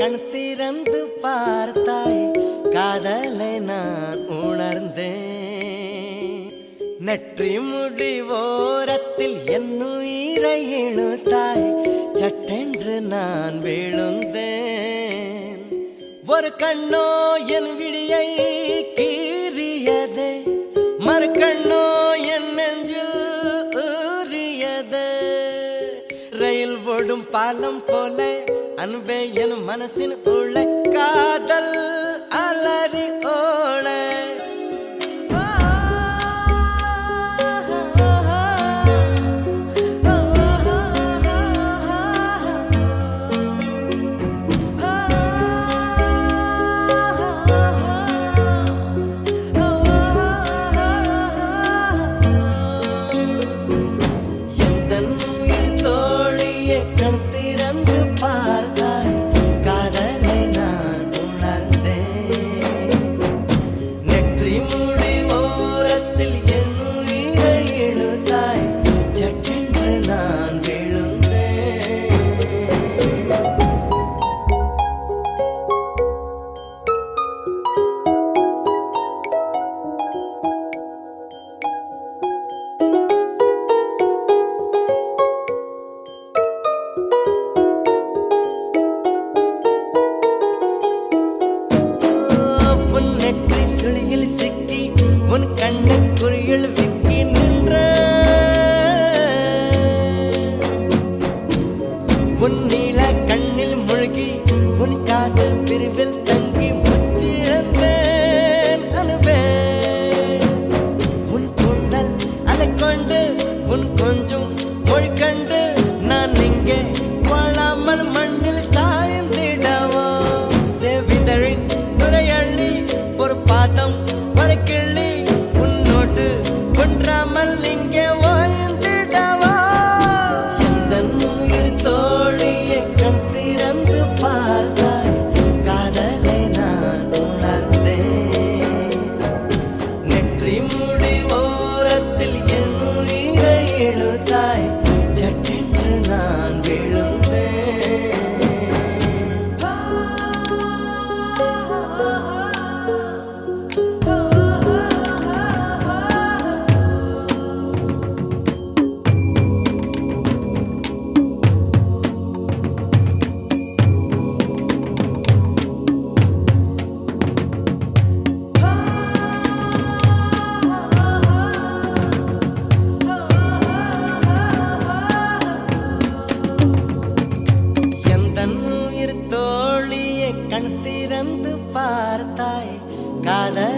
கண் திறந்து பார்த்தாய் காதலை நான் உணர்ந்தேன் நெற்றி முடி ஓரத்தில் என் உயிரை இழுத்தாய் சட்டென்று நான் விழுந்தேன் ஒரு கண்ணோ என் விழியை கீறியதே மறு கண்ணோ என் நெஞ்சில் ஊறியதே ரயில் ஓடும் பாலம் போல அன்பே என் மனசின் உள்ள காதல் அலறி ஓட எந்தன் உயிர் தோழியை கண் திறந்து பார்த்தாய் காதலை நான் உணர்ந்தேன் நெற்றி முடி ஓரத்தில் என் உயிரை இழுத்தாய் சட்டென்று நான் விழுந்தேன் உன் நெற்றி சுழியில் சிக்கி உன் கண்ண குறியில் விக்கி நின்ற உன் நீல கண்ணில் முழுகி உன் காது பிரிவில் தங்கி முச்சிழந்தேன் அனுபே உன் கூந்தல் அலை கொண்டு உன் கொஞ்சம் மொழி கண்டு நான் இங்கே வாழாமல் மண்ணில் சாய்ந்திடவோ செவிதழின் நுரையள்ளி ஒரு பாதம் ஒரு கிள்ளி உன்னோட்டு ஒன்றாமல் இங்கே வாழ்ந்திடவோ எந்த உயிர் தோழியை கண் திறந்து பார்த்தாய் காதலை நான் உணர்ந்தேன் நெற்றி முடி ஓரத்தில் என் உயிரை இழுத்தாய் சட்டென்று நான் விழுந்தேன் எந்தன் உயிர் தோழியை கண் திறந்து பார்த்தாய் காதல்